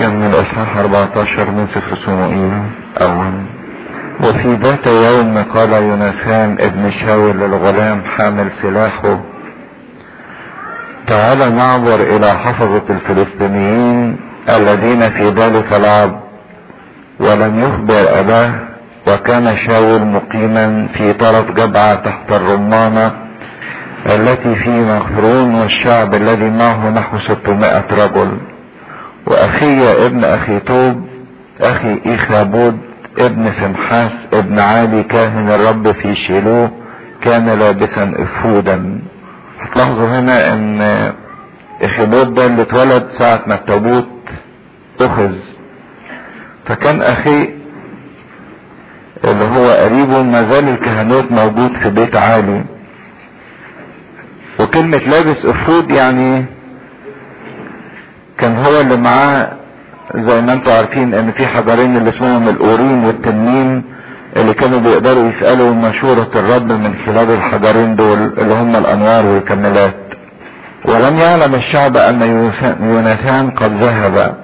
كان من الاصحاح 14 من سفر صموئيل اول وفي ذات يوم قال يوناثان ابن شاول للغلام حامل سلاحه تعال نعبر الى حفظة الفلسطينيين الذين في ذلك العبد ولم يخبر اباه وكان شاول مقيما في طرف جبعة تحت الرمانة التي في مغفرون والشعب الذي معه نحو 600 رجل واخي ابن اخي توب اخي ايخابود ابن فمحاس ابن عالي كاهن الرب في شيلوه كان لابسا افودا هتلاحظوا هنا ان اخيبود ده اللي اتولد ساعة ما التابوت اخذ فكان اخي اللي هو قريبه ما زال الكهنوت موجود في بيت عالي وكلمة لابس افود يعني كان هو اللي معاه زي ما انتم عارفين ان في حجرين اللي اسمهم الاوريم والتنين اللي كانوا بيقدروا يسألوا مشورة الرب من خلال الحجرين دول اللي هم الانوار والكمالات ولم يعلم الشعب ان يوناثان قد ذهب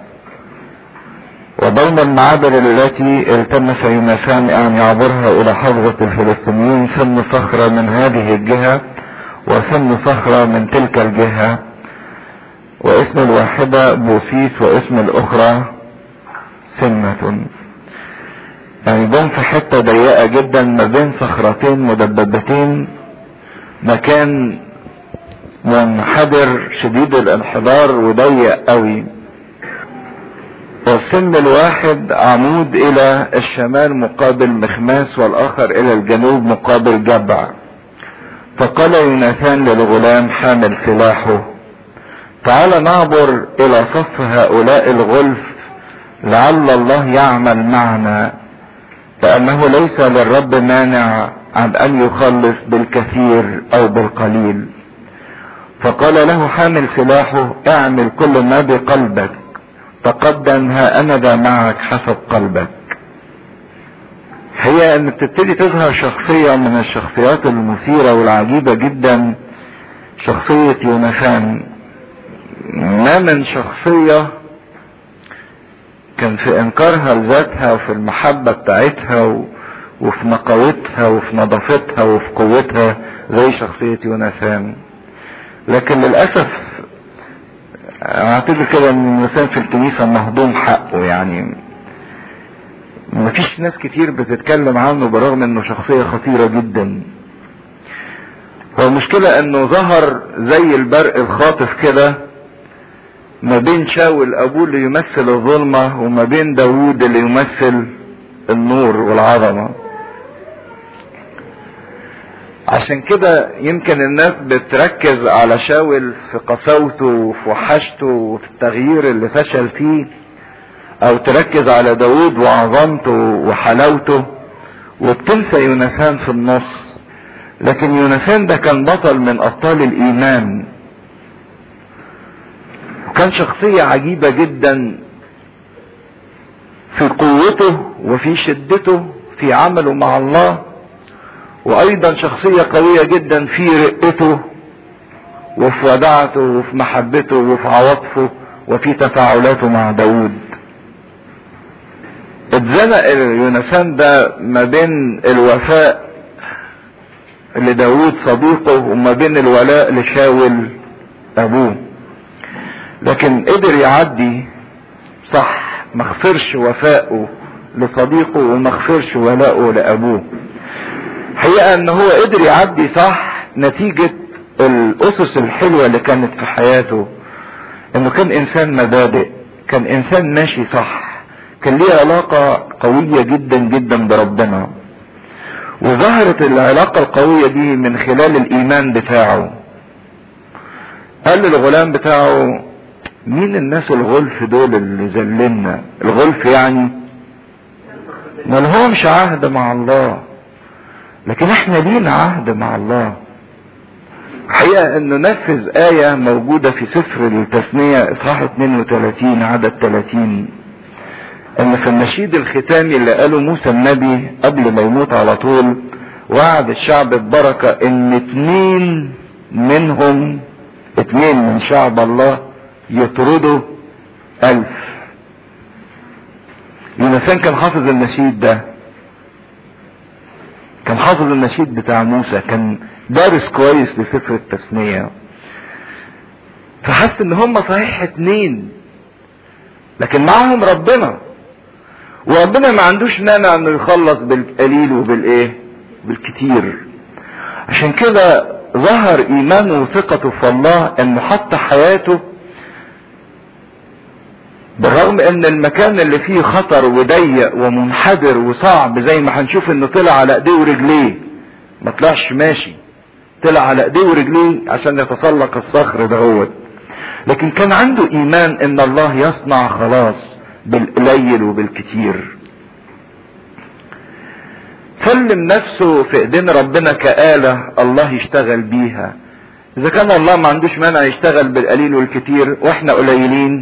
وبين المعابر التي التمس يوناثان ان يعبرها الى حفظة الفلسطينيين سن صخرة من هذه الجهة وسن صخرة من تلك الجهة واسم الواحدة بوسيس واسم الاخرى سنة يعني جم في حتة ضيقة جدا ما بين صخرتين مدببتين مكان منحدر شديد الانحدار وضيق قوي والسن الواحد عمود الى الشمال مقابل مخماس والاخر الى الجنوب مقابل جبع فقال يوناثان للغلام حامل سلاحه تعال نعبر الى صف هؤلاء الغلف لعل الله يعمل معنا لانه ليس للرب مانع عن ان يخلص بالكثير او بالقليل فقال له حامل سلاحه اعمل كل ما بقلبك تقدم ها انا ذا معك حسب قلبك هي ان بتبتدي تظهر شخصية من الشخصيات المثيرة والعجيبة جدا شخصية يوناثان ما من شخصية كان في انكارها لذاتها وفي المحبة بتاعتها و... وفي نقاوتها وفي نظافتها وفي قوتها زي شخصية يوناثان لكن للأسف اعتبر كده ان يوناثان في الكنيسة مهضوم حقه يعني مفيش ناس كتير بتتكلم عنه برغم انه شخصية خطيرة جدا هو المشكلة انه ظهر زي البرق الخاطف كده ما بين شاول ابوه اللي يمثل الظلمة وما بين داوود اللي يمثل النور والعظمة عشان كده يمكن الناس بتركز على شاول في قساوته وفي وحشته وفي التغيير اللي فشل فيه او تركز على داود وعظمته وحلاوته وبتنسى يوناثان في النص لكن يوناثان ده كان بطل من ابطال الايمان وكان شخصية عجيبة جدا في قوته وفي شدته في عمله مع الله وايضا شخصية قوية جدا في رقته وفي ودعته وفي محبته وفي عواطفه وفي تفاعلاته مع داود اتزنق يونسان ده ما بين الوفاء لداود صديقه وما بين الولاء لشاول ابوه لكن قدر يعدي صح ما خسرش وفائه لصديقه وما خسرش ولاءه لابوه حقيقة ان هو قدر يعدي صح نتيجة الاسس الحلوة اللي كانت في حياته انه كان انسان مبادئ كان انسان ماشي صح كان ليه علاقة قوية جدا جدا بربنا وظهرت العلاقة القوية دي من خلال الايمان بتاعه قال للغلام بتاعه مين الناس الغلف دول اللي زلنا الغلف يعني ما لهمش عهد مع الله لكن احنا لينا عهد مع الله حقيقة انه نفذ آية موجودة في سفر التثنية اصحاح 32 عدد 30 ان في النشيد الختامي اللي قاله موسى النبي قبل ما يموت على طول وعد الشعب ببركة ان اتنين منهم اتنين من شعب الله يطردوا الف يونسان كان حافظ النشيد ده كان حافظ النشيد بتاع موسى كان دارس كويس لسفر التثنية فحس ان هم صحيح اتنين لكن معاهم ربنا وربنا ما عندوش مانع انه يخلص بالقليل وبالايه بالكتير عشان كده ظهر ايمانه وثقته في الله انه حط حياته بالرغم ان المكان اللي فيه خطر وضيق ومنحدر وصعب زي ما هنشوف انه طلع على ايديه ورجليه ما طلعش ماشي طلع على ايديه ورجليه عشان يتسلق الصخر دهوت لكن كان عنده ايمان ان الله يصنع خلاص بالقليل وبالكتير سلم نفسه في ايدين ربنا كآلة الله يشتغل بيها اذا كان الله ما عندوش مانع يشتغل بالقليل والكتير واحنا قليلين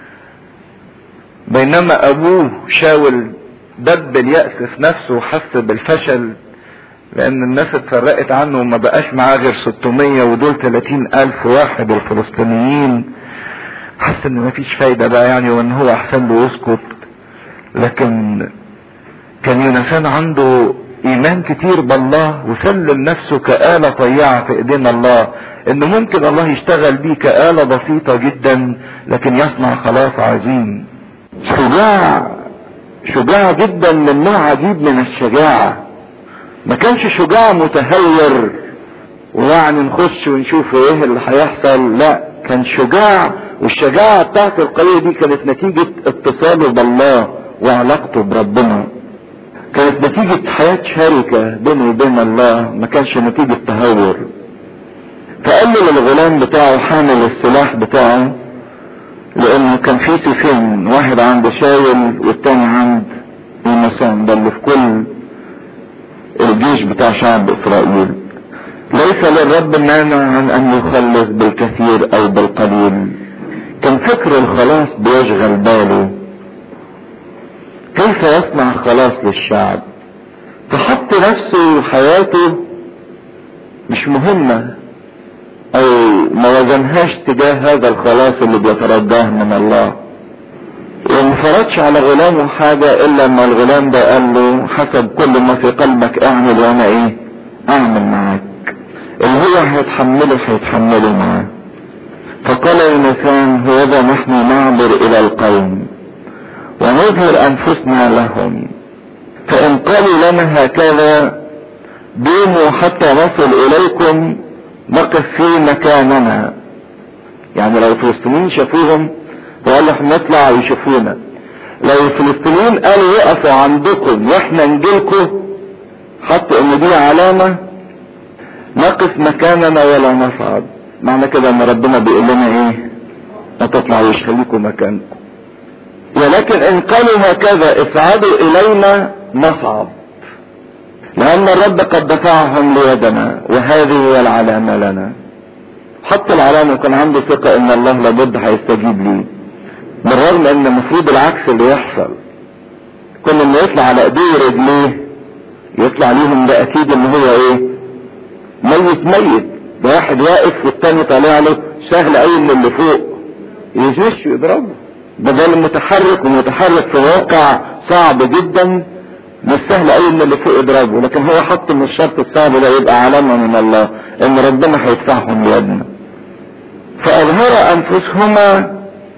بينما ابوه شاول دب اليأس في نفسه وحس بالفشل لان الناس اتفرقت عنه وما بقاش معاه غير 600 ودول 30 الف واحد الفلسطينيين حس ان مفيش فايدة بقى يعني وان هو احسن له يسكت لكن كان يونسان عنده ايمان كتير بالله وسلم نفسه كآلة طيعة في ايدين الله انه ممكن الله يشتغل بيه كآلة بسيطة جدا لكن يصنع خلاص عظيم شجاع شجاع جدا من نوع عجيب من الشجاعة ما كانش شجاع متهور ويعني نخش ونشوف ايه اللي هيحصل لا كان شجاع والشجاعة بتاعت القرية دي كانت نتيجة اتصاله بالله وعلاقته بربنا كانت نتيجة حياة شركة بينه وبين الله ما كانش نتيجة تهور فقال له للغلام بتاعه حامل السلاح بتاعه لانه كان في سيفين واحد عند شاول والتاني عند يونسان ده اللي في كل الجيش بتاع شعب اسرائيل ليس للرب مانع عن ان يخلص بالكثير او بالقليل كان فكر الخلاص بيشغل باله كيف يصنع خلاص للشعب فحط نفسه وحياته مش مهمة او ما وزنهاش تجاه هذا الخلاص اللي بيترجاه من الله وما فرضش على غلامه حاجة الا لما الغلام ده قال له حسب كل ما في قلبك اعمل وانا ايه اعمل معاك اللي هو هيتحمله هيتحمله معاه فقال يونسان هوذا نحن نعبر الى القوم ونظهر انفسنا لهم فان قالوا لنا هكذا ديموا حتى نصل اليكم نقف في مكاننا يعني لو الفلسطينيين شافوهم وقالوا احنا نطلع ويشوفونا لو الفلسطينيين قالوا يقفوا عندكم واحنا نجيلكم حطوا ان دي علامة نقف مكاننا ولا نصعد معنى كده ان ربنا بيقول لنا ايه ما تطلعوش خليكم مكانكم ولكن ان قالوا هكذا اصعدوا الينا نصعد لان الرب قد دفعهم ليدنا وهذه هي العلامة لنا حط العلامة وكان عنده ثقة ان الله لابد هيستجيب ليه بالرغم ان المفروض العكس اللي يحصل كل ما يطلع على ايديه ورجليه يطلع ليهم ده اكيد ان هو ايه ميت ميت ده واحد واقف والتاني طالع له سهل قوي من اللي فوق يجيش يضربه بدل متحرك ومتحرك في واقع صعب جدا مش سهل قوي ان اللي فوق يضربه لكن هو حط من الشرط الصعب ده يبقى علامة من الله ان ربنا هيدفعهم ليدنا فاظهر انفسهما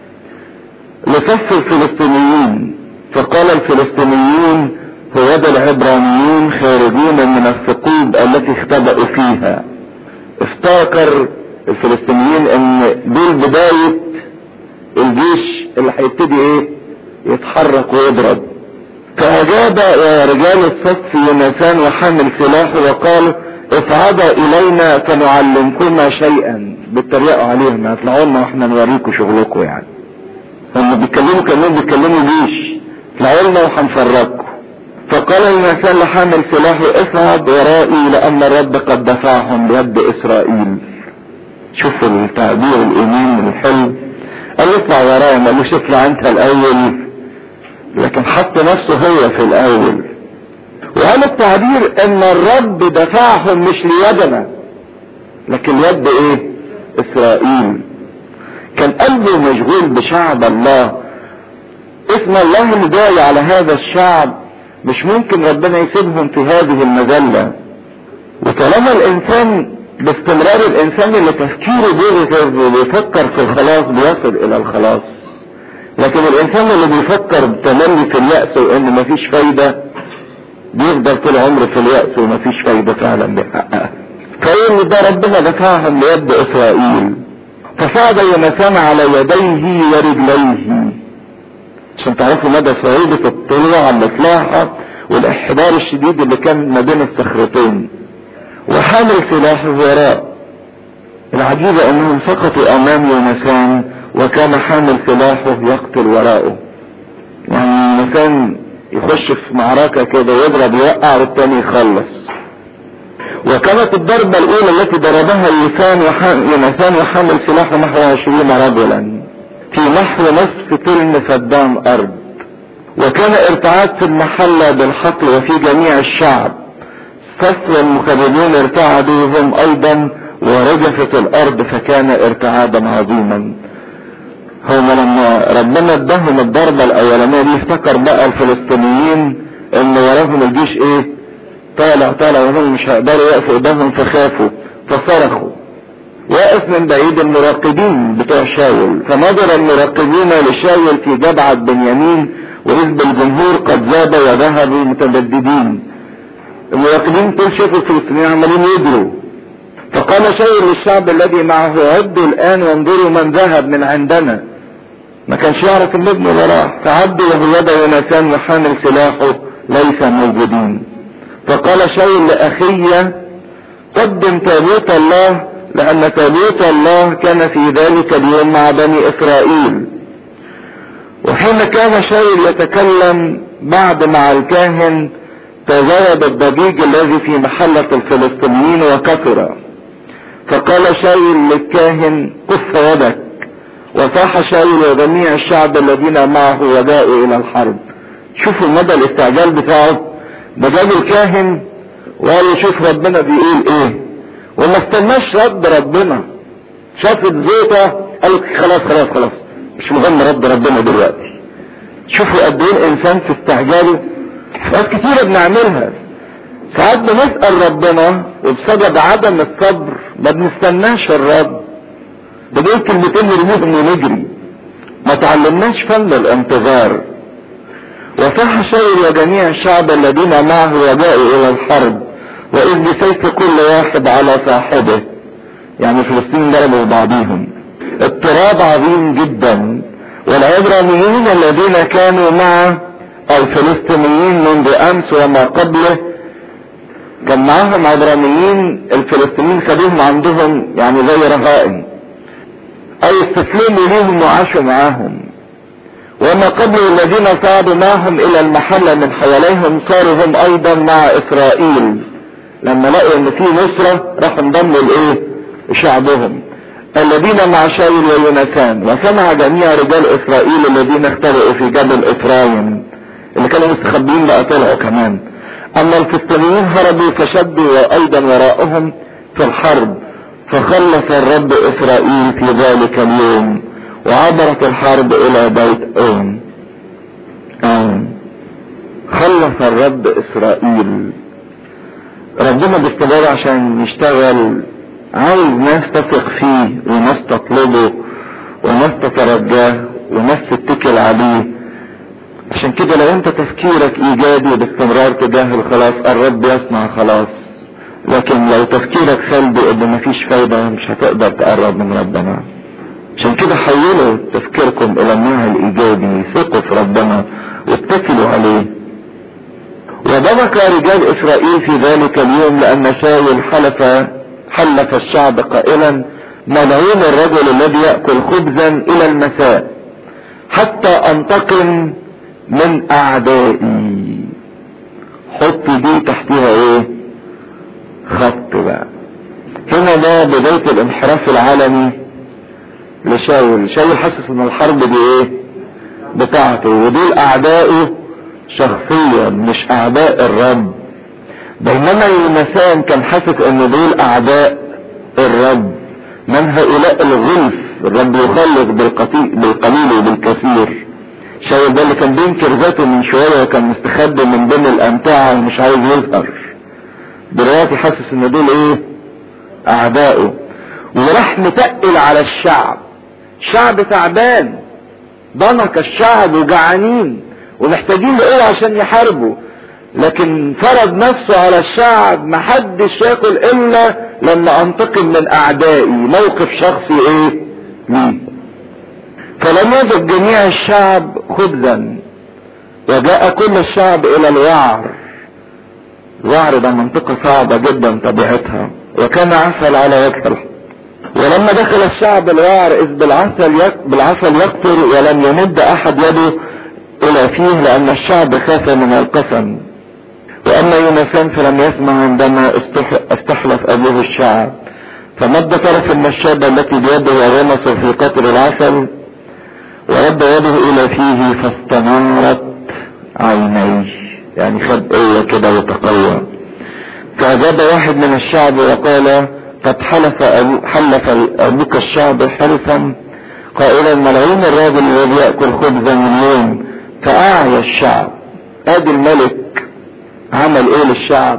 لصف الفلسطينيين فقال الفلسطينيون هوذا العبرانيون خارجون من الثقوب التي اختبأوا فيها افتكر الفلسطينيين ان دول بداية الجيش اللي هيبتدي ايه يتحرك ويضرب فأجاب رجال الصف يونسان وحامل سلاحه وقالوا اصعدا الينا فنعلمكما شيئا بيتريقوا عليهم هتطلعوا لنا واحنا نوريكم شغلكم يعني هم بيتكلموا كانهم بيتكلموا جيش اطلعوا لنا وهنفرجكم فقال يونسان لحامل سلاحه اصعد ورائي لان الرب قد دفعهم بيد اسرائيل شوف التعبير الايمان الحلو قال اطلع ورايا ما قالوش اطلع انت الاول لكن حط نفسه هو في الاول وقال التعبير ان الرب دفعهم مش ليدنا لكن يد ايه اسرائيل كان قلبه مشغول بشعب الله اسم الله اللي جاي على هذا الشعب مش ممكن ربنا يسيبهم في هذه المذلة وطالما الانسان باستمرار الانسان اللي تفكيره بيغزر وبيفكر في الخلاص بيصل الى الخلاص لكن الانسان اللي بيفكر بتملي في اليأس وان مفيش فايدة بيفضل طول عمره في اليأس ومفيش فايدة فعلا بيحققها فإن ده ربنا دفعهم ليد إسرائيل فصعد يونسان على يديه ورجليه عشان تعرفوا مدى صعوبة الطلوع على الإطلاحة والإحبار الشديد اللي كان ما بين الصخرتين وحامل سلاحه وراء العجيبة انهم سقطوا امام يونسان وكان حامل سلاحه يقتل وراءه يعني يونسان يخش في معركة كده يضرب يوقع والتاني يخلص وكانت الضربة الاولى التي ضربها يونسان يونسان وحامل سلاحه نحو عشرين رجلا في نحو نصف تلم فدان ارض وكان ارتعاد في المحلة بالحقل وفي جميع الشعب صف المخرجون ارتعدوا هم ايضا ورجفت الارض فكان ارتعادا عظيما هم لما ربنا اداهم الضربة الاولانية دي افتكر بقى الفلسطينيين ان وراهم الجيش ايه طالع طالع وهم مش هيقدروا يقفوا قدامهم فخافوا فصرخوا واقف من بعيد المراقبين بتوع شاول فنظر المراقبون لشاول في جبعة بنيامين وحزب الجمهور قد زاد وذهبوا متبددين المراقبين دول شافوا الفلسطينيين عمالين يجروا فقال شاول للشعب الذي معه عدوا الان وانظروا من ذهب من عندنا ما كانش يعرف ان ابنه اللي راح فعدوا وهو ونسان وحامل سلاحه ليس موجودين فقال شاول لاخي قدم تابوت الله لان تابوت الله كان في ذلك اليوم مع بني اسرائيل وحين كان شاول يتكلم بعد مع الكاهن تزايد الضجيج الذي في محلة الفلسطينيين وكثر فقال شاول للكاهن كف يدك وصاح شاول وجميع الشعب الذين معه وجاءوا الى الحرب شوفوا مدى الاستعجال بتاعه ده جاب الكاهن وقال له شوف ربنا بيقول ايه وما استناش رد ربنا شاف الزيطة قال خلاص خلاص خلاص مش مهم رد ربنا دلوقتي شوفوا قد ايه الانسان في استعجاله ناس كتيرة بنعملها ساعات بنسأل ربنا وبسبب عدم الصبر ما بنستناش الرد بنقول كلمتين نرميهم ونجري ما تعلمناش فن الانتظار وصح شاول وجميع الشعب الذين معه وجاءوا الى الحرب واذ بسيف كل واحد على صاحبه يعني فلسطين ضربوا بعضهم اضطراب عظيم جدا والعبرانيين الذين كانوا مع الفلسطينيين منذ امس وما قبله كان معاهم عبرانيين الفلسطينيين خدوهم عندهم يعني زي رهائن اي استسلموا ليهم وعاشوا معاهم وما قبل الذين صعدوا معهم الى المحلة من حواليهم صاروا هم ايضا مع اسرائيل لما لقوا ان في نصرة راحوا انضموا لايه شعبهم الذين مع شاول ويونسان وسمع جميع رجال اسرائيل الذين اختبئوا في جبل افرايم اللي كانوا مستخبيين بقى طلعوا كمان اما الفلسطينيين هربوا فشدوا ايضا وراءهم في الحرب فخلص الرب اسرائيل في ذلك اليوم وعبرت الحرب الى بيت اون اون خلص الرب اسرائيل ربنا باستمرار عشان يشتغل عايز ناس تثق فيه وناس تطلبه وناس تترجاه وناس تتكل عليه عشان كده لو انت تفكيرك ايجابي باستمرار تجاه الخلاص الرب يصنع خلاص لكن لو تفكيرك سلبي ان مفيش فايدة مش هتقدر تقرب من ربنا عشان كده حولوا تفكيركم الى النوع الايجابي ثقوا في ربنا واتكلوا عليه وبكى رجال اسرائيل في ذلك اليوم لان شاول حلف حلف الشعب قائلا ملعون الرجل الذي يأكل خبزا الى المساء حتى انتقم من اعدائي حط دي تحتها ايه خط بقى هنا ده بداية الانحراف العالمي لشاول شاول حاسس ان الحرب دي ايه بتاعته ودول اعدائه شخصيا مش اعداء الرب بينما يونسان كان حاسس ان دول اعداء الرب من هؤلاء الغلف الرب يخلص بالقليل وبالكثير شاول ده اللي كان بينكر ذاته من شوية وكان مستخبي من بين الامتعة ومش عايز يظهر دلوقتي حاسس ان دول ايه اعدائه وراح متقل على الشعب شعب تعبان ضنك الشعب وجعانين ومحتاجين لقوة عشان يحاربوا لكن فرض نفسه على الشعب محدش ياكل الا لما انتقم من اعدائي موقف شخصي ايه ليه فلم يجد جميع الشعب خبزا وجاء كل الشعب الى الوعر الوعر ده منطقة صعبة جدا طبيعتها وكان عسل على وجه الارض ولما دخل الشعب الوعر اذ بالعسل يك... بالعسل يقطر ولم يمد احد يده الى فيه لان الشعب خاف من القسم واما يونسان فلم يسمع عندما استحلف ابوه الشعب فمد طرف النشابة التي بيده وغمس في قطر العسل ورد يده الى فيه فاستنارت عينيه يعني خد قوة كده وتقوى فاجاب واحد من الشعب وقال قد حلف أبو حلف ابوك الشعب حلفا قائلا ملعون الراجل الذي ياكل خبزا من يوم فاعيا الشعب ادي الملك عمل ايه للشعب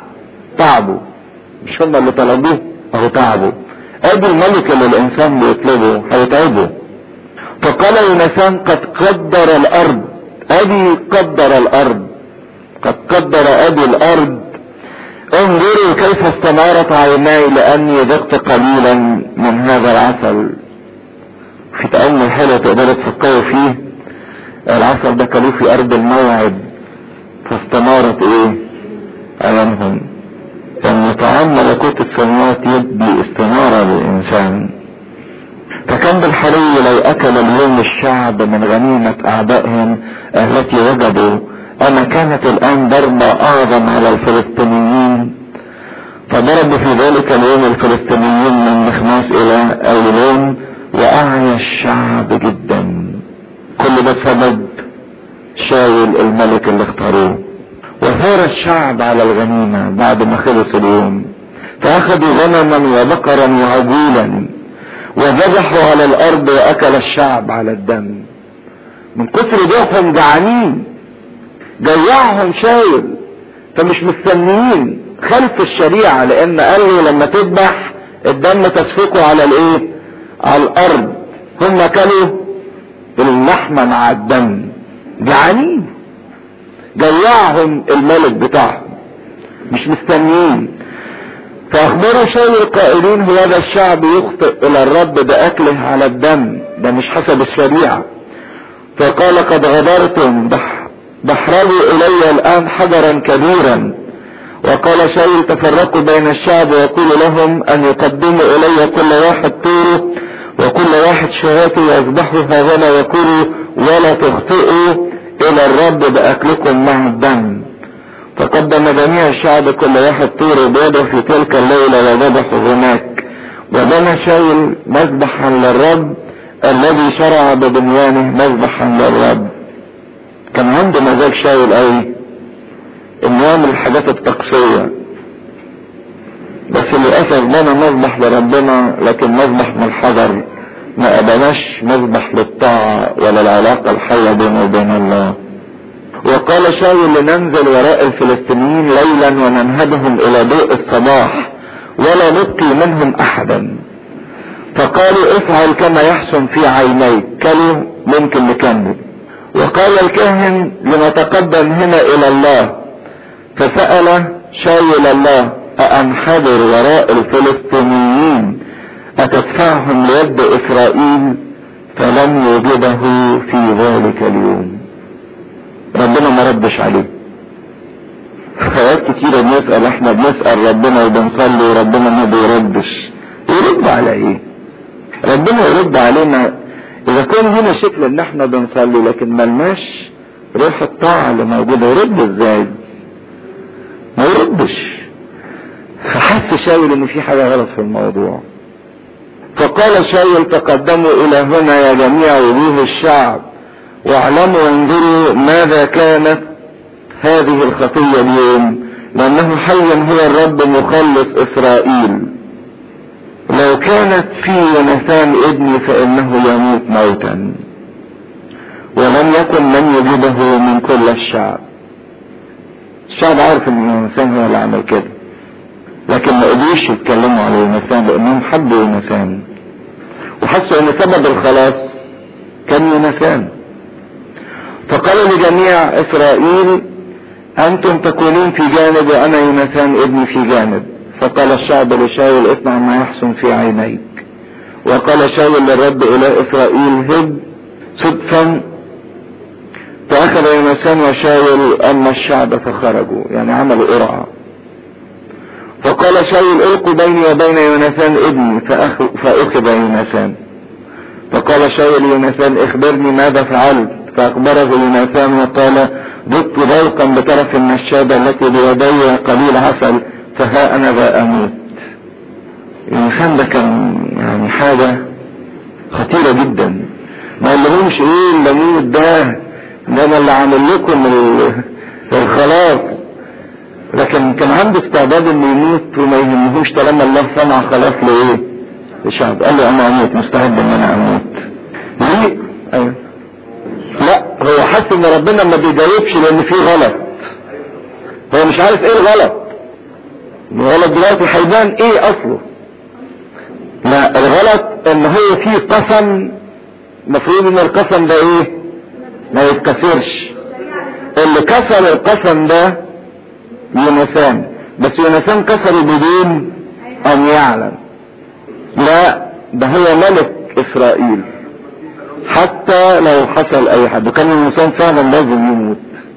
تعبوا مش هم اللي طلبوه اهو تعبوا ادي الملك اللي الانسان بيطلبه هيتعبه فقال يونسان قد قدر الارض ادي قدر الارض قد قدر ادي الارض انظروا كيف استنارت عيناي لاني ذقت قليلا من هذا العسل في تأمل حلو تقدروا تفكروا فيه العسل ده كانوا في ارض الموعد فاستنارت ايه ايامهم ان طعام ملكوت السماوات يدي استنارة للانسان فكان بالحري لو اكل اليوم الشعب من غنيمة اعدائهم التي وجدوا اما كانت الان ضربة اعظم على الفلسطينيين فضربوا في ذلك اليوم الفلسطينيين من مخماس الى اولون واعيا الشعب جدا كل ده بسبب شاول الملك اللي اختاروه وثار الشعب على الغنيمة بعد ما خلص اليوم فاخذوا غنما وبقرا وعجولا وذبحوا على الارض واكل الشعب على الدم من كثر جوعهم جعانين جوعهم شاول فمش مستنيين خلف الشريعة لان قال له لما تذبح الدم تسفكه على الايه على الارض هم كلوا اللحمة مع الدم جعانين جوعهم الملك بتاعهم مش مستنيين فاخبروا شاول القائلين هو هذا الشعب يخطئ الى الرب باكله على الدم ده مش حسب الشريعة فقال قد غدرتم دحرجوا الي الان حجرا كبيرا وقال شاول تفرقوا بين الشعب ويقول لهم ان يقدموا الي كل واحد طوره وكل واحد شهاته يذبحوا هذا ويقولوا ولا تخطئوا الى الرب باكلكم مع الدم فقدم جميع الشعب كل واحد طور بيده في تلك الليلة وذبحوا هناك وبنى شاول مذبحا للرب الذي شرع ببنيانه مذبحا للرب كان عنده مزاج شاول قوي انه يعمل الحاجات التقصية بس للأسف بنى مذبح لربنا لكن مذبح من الحجر ما أبناش مذبح للطاعة ولا العلاقة الحية بينه وبين الله وقال شاول لننزل وراء الفلسطينيين ليلا وننهبهم الى ضوء الصباح ولا نبقي منهم احدا فقالوا افعل كما يحسن في عينيك كلوا ممكن نكمل وقال الكاهن لنتقدم هنا الى الله فسأل شاول الله أأنحدر وراء الفلسطينيين أتدفعهم ليد إسرائيل فلم يوجده في ذلك اليوم ربنا ما ردش عليه حاجات كتيرة بنسأل احنا بنسأل ربنا وبنصلي وربنا ما بيردش يرد على ايه ربنا يرد علينا اذا كان هنا شكل ان احنا بنصلي لكن ملناش روح الطاعة اللي موجودة يرد ازاي ما يردش فحس شاول ان في حاجة غلط في الموضوع فقال شاول تقدموا الى هنا يا جميع وجوه الشعب واعلموا وانظروا ماذا كانت هذه الخطية اليوم لانه حيا هو الرب مخلص اسرائيل لو كانت في يوناثان ابني فانه يموت موتا ولم يكن من يجيبه من كل الشعب الشعب عارف ان يونسان هو اللي عمل كده لكن ما قدروش يتكلموا على يونسان لانهم حبوا يونسان وحسوا ان سبب الخلاص كان يونسان فقالوا لجميع اسرائيل انتم تكونون في جانب وانا يونسان ابني في جانب فقال الشعب لشاول اصنع ما يحسن في عينيك وقال شاول للرب الى اسرائيل هب صدفا فاخذ يونسان وشاول اما الشعب فخرجوا يعني عملوا قرعه فقال شاول القوا بيني وبين يونسان ابني فاخذ يونسان فقال شاول يونسان اخبرني ماذا فعلت فاخبره يونسان وقال ضدت ذوقا بطرف النشابة التي بيدي قليل عسل فها انا ذا اموت يونسان ده كان يعني حاجة خطيرة جدا ما قالهمش ايه الليموت ده ده انا اللي عامل لكم الخلاص لكن كان عنده استعداد انه يموت وما يهمهوش طالما الله صنع خلاص لايه؟ لشعب قال له انا اموت مستعد ان انا اموت ليه؟ ايوه لا هو حاسس ان ربنا ما بيجاوبش لان في غلط هو مش عارف ايه الغلط الغلط دلوقتي هيبان ايه اصله لا الغلط ان هو في قسم المفروض ان القسم ده ايه ما يتكسرش اللي كسر القسم ده يونسان بس يونسان كسره بدون ان يعلم لا ده هو ملك اسرائيل حتى لو حصل اي حد وكان يونسان فعلا لازم يموت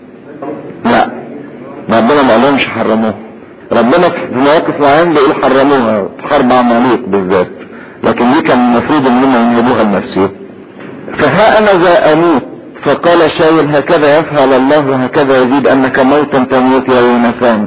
لا ربنا ما قالهمش حرموه ربنا في مواقف معينة بيقول حرموها في حرب عماليق بالذات لكن دي كان المفروض ان هم ينهبوها لنفسهم فها انا ذا اموت فقال شاول هكذا يفعل الله وهكذا يزيد انك موتا تموت يا يونسان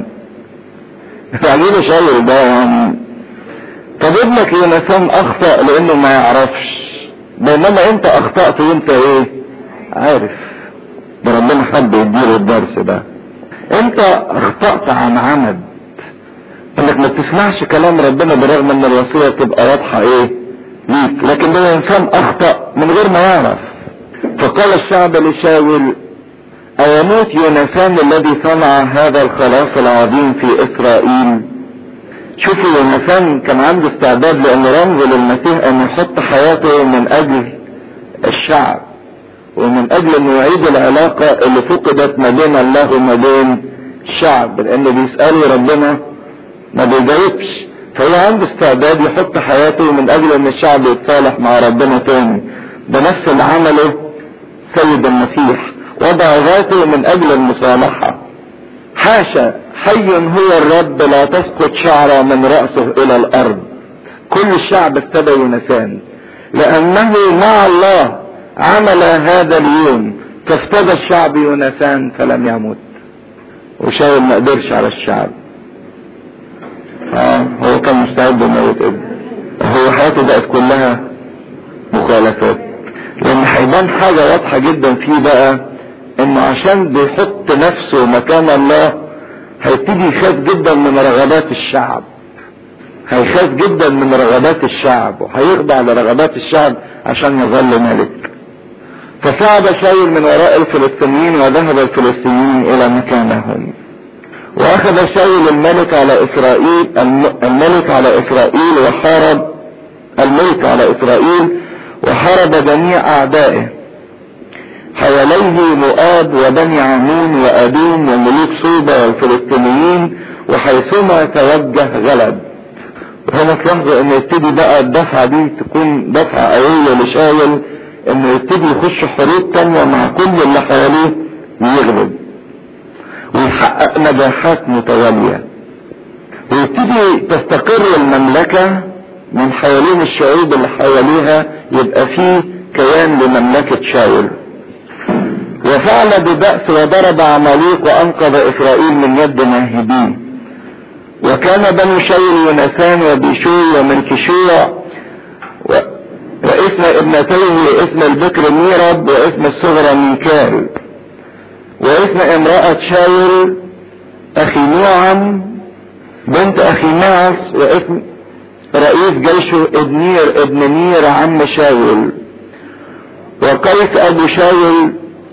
تعليل شاول ده يعني طب ابنك يونسان اخطأ لانه ما يعرفش بينما انت اخطأت وانت ايه عارف ده ربنا حب يديله الدرس ده انت اخطأت عن عمد انك ما تسمعش كلام ربنا برغم ان الوصية تبقى واضحة ايه ليك لكن ده انسان اخطأ من غير ما يعرف فقال الشعب لشاول أيموت يونسان الذي صنع هذا الخلاص العظيم في إسرائيل شوفوا يونسان كان عنده استعداد لأنه رمز للمسيح أن يحط حياته من أجل الشعب ومن أجل أنه يعيد العلاقة اللي فقدت ما بين الله وما بين الشعب لأنه بيسأله ربنا ما بيجاوبش فهو عنده استعداد يحط حياته من أجل أن الشعب يتصالح مع ربنا تاني ده نفس اللي عمله سيد المسيح وضع ذاته من اجل المصالحة حاشا حي هو الرب لا تسقط شعرة من رأسه الى الارض كل الشعب ابتدى يونسان لانه مع الله عمل هذا اليوم فافتدى الشعب يونسان فلم يمت وشاول ما قدرش على الشعب اه هو كان مستعد يموت ابنه هو حياته بقت كلها مخالفات لان هيبان حاجة واضحة جدا فيه بقى انه عشان بيحط نفسه مكان الله هيبتدي يخاف جدا من رغبات الشعب هيخاف جدا من رغبات الشعب وهيخضع لرغبات الشعب عشان يظل ملك فصعد شاول من وراء الفلسطينيين وذهب الفلسطينيين الى مكانهم واخذ شاول الملك على اسرائيل الملك على اسرائيل وحارب الملك على اسرائيل وحارب جميع اعدائه حواليه مؤاب وبني عمون وادوم وملوك صوبة والفلسطينيين وحيثما توجه غلب هنا تلاحظوا ان يبتدي بقى الدفعة دي تكون دفعة قوية لشاول انه يبتدي يخش حروب تانية مع كل اللي حواليه ويغلب ويحقق نجاحات متوالية ويبتدي تستقر المملكة من حوالين الشعوب اللي حواليها يبقى فيه كيان لمملكة شاول وفعل ببأس وضرب عماليق وأنقذ إسرائيل من يد ناهبين وكان بنو شاول يونسان وبيشوي وملكشوع و... واسم ابنتيه اسم البكر ميرب واسم الصغرى ميكال واسم امرأة شاول أخي نوعم بنت أخي ناس واسم رئيس جيشه ابنير ابن نير عم شاول وقيس ابو شاول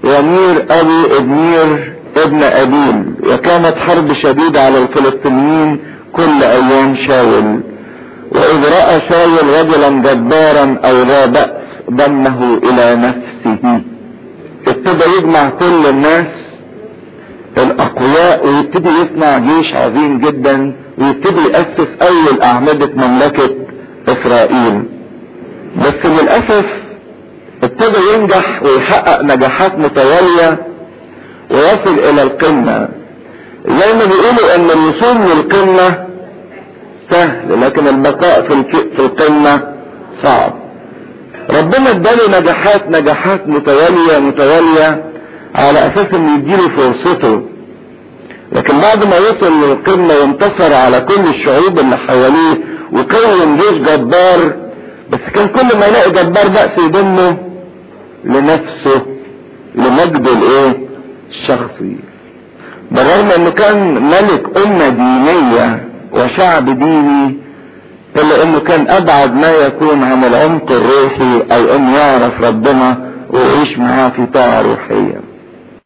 ونير ابي ابنير ابن ابيل وكانت حرب شديدة على الفلسطينيين كل ايام شاول واذ رأى شاول رجلا جبارا او ذا بأس ضمه الى نفسه ابتدى يجمع كل الناس الاقوياء ويبتدي يصنع جيش عظيم جدا ويبتدي يأسس اول اعمدة مملكة اسرائيل بس للأسف ابتدى ينجح ويحقق نجاحات متوالية ويصل الى القمة زي ما بيقولوا ان الوصول للقمة سهل لكن البقاء في في القمة صعب ربنا اداله نجاحات نجاحات متوالية متوالية على اساس انه يديله فرصته لكن بعد ما وصل للقمة وانتصر على كل الشعوب اللي حواليه وكون جيش جبار بس كان كل ما يلاقي جبار بأس يضمه لنفسه لمجده الايه الشخصي بالرغم انه كان ملك امة دينية وشعب ديني الا انه كان ابعد ما يكون عن العمق الروحي او انه يعرف ربنا ويعيش معاه في طاعة روحية